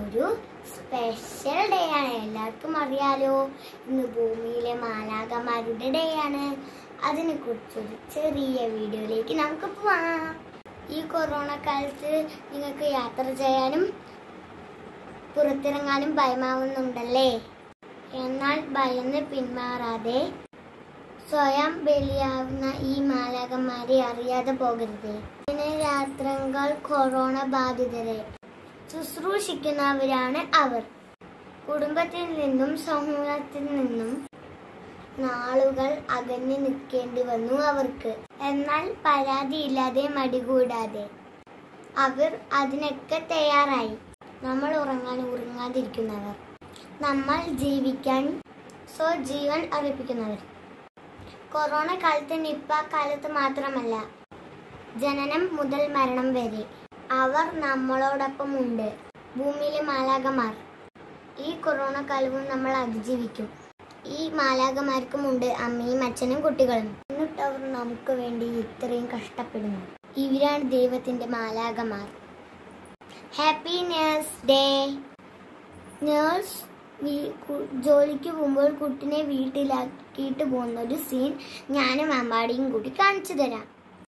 ഒരു special day ആണ് എല്ലാവർക്കും അറിയാലോ ഇന്ന് ഭൂമിയിലെ മാലാകമാരുടെ ഡേ ആണ് അതിനെ കുറിച്ചൊരു ചെറിയ വീഡിയോയിലേക്ക് നമുക്ക് പോവാം ഈ കൊറോണ കാലത്ത് നിങ്ങൾക്ക് യാത്ര ചെയ്യാനും പുറത്തിറങ്ങാനും ഭയമാവുന്നുണ്ടല്ലേ എന്നാൽ ഭയന്ന് പിന്മാറാതെ സ്വയം ബലിയാവുന്ന ഈ മാലാകന്മാരെ അറിയാതെ പോകരുത് ഇങ്ങനെ രാത്രങ്ങൾ കൊറോണ ബാധിതരെ ശുശ്രൂഷിക്കുന്നവരാണ് അവർ കുടുംബത്തിൽ നിന്നും സമൂഹത്തിൽ നിന്നും നാളുകൾ അകന്നു നിൽക്കേണ്ടി വന്നു അവർക്ക് എന്നാൽ പരാതിയില്ലാതെ മടികൂടാതെ അവർ അതിനൊക്കെ തയ്യാറായി നമ്മൾ ഉറങ്ങാൻ ഉറങ്ങാതിരിക്കുന്നവർ നമ്മൾ ജീവിക്കാൻ സ്വജീവൻ അർപ്പിക്കുന്നവർ കൊറോണ കാലത്ത് നിപ്പ കാലത്ത് മാത്രമല്ല ജനനം മുതൽ മരണം വരെ അവർ നമ്മളോടൊപ്പം ഉണ്ട് ഭൂമിയിലെ മാലാകമാർ ഈ കൊറോണ കാലവും നമ്മൾ അതിജീവിക്കും ഈ മാലാകമാർക്കും ഉണ്ട് അമ്മയും അച്ഛനും കുട്ടികളും എന്നിട്ട് അവർ നമുക്ക് വേണ്ടി ഇത്രയും കഷ്ടപ്പെടുന്നു ഇവരാണ് ദൈവത്തിന്റെ മാലാകമാർ ഹാപ്പി നേഴ്സ് ഡേ നേഴ്സ് വീ- കു- ജോലിക്ക് പോകുമ്പോൾ കുട്ടിനെ വീട്ടിലാക്കിയിട്ട് പോകുന്ന ഒരു സീൻ ഞാനും അമ്പാടിയും കൂടി കാണിച്ചു തരാം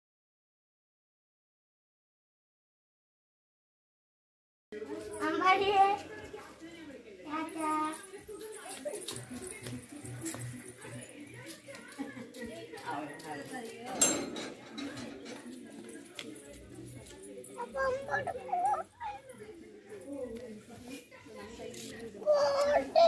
അമ്പാടിയെ ടാറ്റാ. അപ്പൊ അങ്ങോട്ട് പോവാം. പോട്ടെ.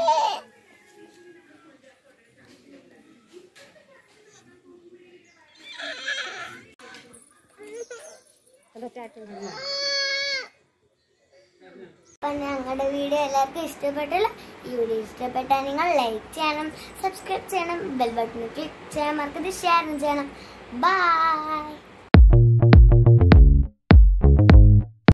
അപ്പൊ ഞങ്ങളുടെ വീഡിയോ എല്ലാവർക്കും ഇഷ്ടപ്പെട്ടല്ല ഈ വീഡിയോ ഇഷ്ടപ്പെട്ടാൽ നിങ്ങൾ ലൈക്ക് ചെയ്യണം സബ്സ്ക്രൈബ് ചെയ്യണം ബെൽ ബട്ടൺ ക്ലിക്ക് ചെയ്യാൻ മറക്കരുത് ഷെയർ ചെയ്യണം ബൈ